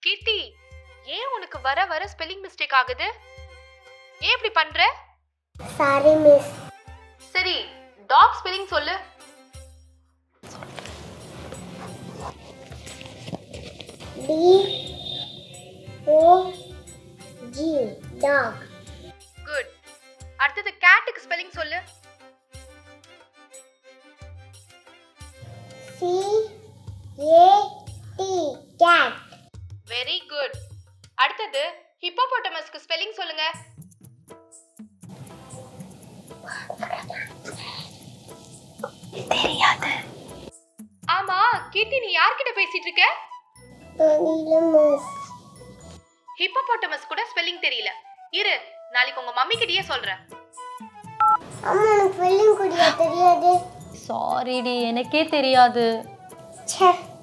கீர்த்தி ஏன் உனக்கு வர வர ஸ்பெல்லிங் மிஸ்டேக் ஆகுது ஏன் இப்படி பண்ற சாரி மிஸ் சரி டாக் ஸ்பெல்லிங் சொல்லு T O G dog good அடுத்தது கேட்டுக்கு ஸ்பெல்லிங் சொல்லு C A T cat very good அடுத்தது ஹிப்போபோட்டமஸ்க்கு ஸ்பெல்லிங் சொல்லுங்க ஆமா கீர்த்தி நீ யார்கிட்ட பேசிட்டு இருக்க தெரியல மிஸ் ஹிப்போபோட்டமஸ் கூட ஸ்பெல்லிங் தெரியல இரு நாளைக்கு உங்க மம்மி கிட்டயே சொல்றேன் அம்மா எனக்கு வெள்ளியும் குடியா தெரியாது சாரிடி எனக்கே தெரியாது ச்சே